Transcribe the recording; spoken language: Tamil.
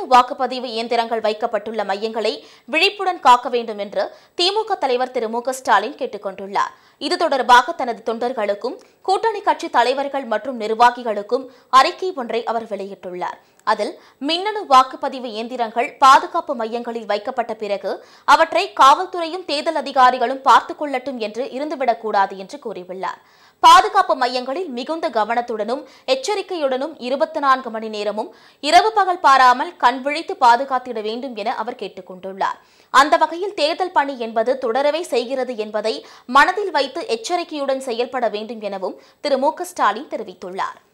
வாக்குப்பதிவு இயந்திரங்கள் வைக்கப்பட்டுள்ள மையங்களை விழிப்புடன் காக்க வேண்டும் என்று திமுக தலைவர் திரு மு க ஸ்டாலின் கேட்டுக் கொண்டுள்ளார் இது தொடர்பாக தனது தொண்டர்களுக்கும் கூட்டணி கட்சி தலைவர்கள் மற்றும் நிர்வாகிகளுக்கும் அறிக்கை ஒன்றை அவர் வெளியிட்டுள்ளார் அதில் மின்னணு வாக்குப்பதிவு இயந்திரங்கள் பாதுகாப்பு மையங்களில் வைக்கப்பட்ட பிறகு அவற்றை காவல்துறையும் தேர்தல் அதிகாரிகளும் பார்த்துக் கொள்ளட்டும் என்று இருந்துவிடக்கூடாது என்று கூறியுள்ளார் பாதுகாப்பு மையங்களில் மிகுந்த கவனத்துடனும் எச்சரிக்கையுடனும் இருபத்தி நான்கு மணி நேரமும் இரவு பகல் பாராமல் கண் விழித்து பாதுகாத்திட வேண்டும் என அவர் கேட்டுக் கொண்டுள்ளார் அந்த வகையில் தேர்தல் பணி என்பது தொடரவே செய்கிறது என்பதை மனதில் வைத்து எச்சரிக்கையுடன் செயல்பட வேண்டும் எனவும் திரு மு க ஸ்டாலின் தெரிவித்துள்ளார்